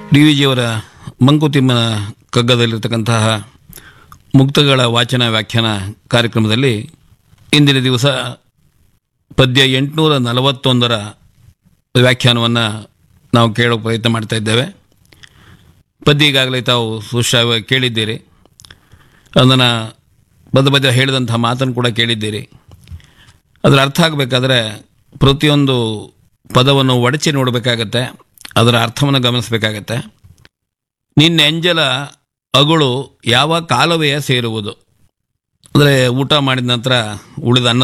D V ಜಿಯವರ ಮಂಕುತಿಮ್ಮನ ಕಗ್ಗದಲ್ಲಿರ್ತಕ್ಕಂತಹ ಮುಕ್ತಗಳ ವಾಚನ ವ್ಯಾಖ್ಯಾನ ಕಾರ್ಯಕ್ರಮದಲ್ಲಿ ಇಂದಿನ ದಿವಸ ಪದ್ಯ ಎಂಟುನೂರ ನಲವತ್ತೊಂದರ ವ್ಯಾಖ್ಯಾನವನ್ನು ನಾವು ಕೇಳೋ ಪ್ರಯತ್ನ ಮಾಡ್ತಾ ಇದ್ದೇವೆ ಪದ್ಯ ಈಗಾಗಲೇ ತಾವು ಸುಶ್ರಾವ್ಯ ಕೇಳಿದ್ದೀರಿ ಅದನ್ನು ಬದ ಬದ ಹೇಳಿದಂಥ ಮಾತನ್ನು ಕೂಡ ಕೇಳಿದ್ದೀರಿ ಅದರ ಅರ್ಥ ಆಗಬೇಕಾದ್ರೆ ಪ್ರತಿಯೊಂದು ಪದವನ್ನು ಒಡಚಿ ನೋಡಬೇಕಾಗತ್ತೆ ಅದರ ಅರ್ಥವನ್ನು ಗಮನಿಸಬೇಕಾಗತ್ತೆ ನಿನ್ನೆಂಜಲ ಅಗಳು ಯಾವ ಕಾಲುವೆಯ ಸೇರುವುದು ಅಂದರೆ ಊಟ ಮಾಡಿದ ನಂತರ ಉಳಿದ ಅನ್ನ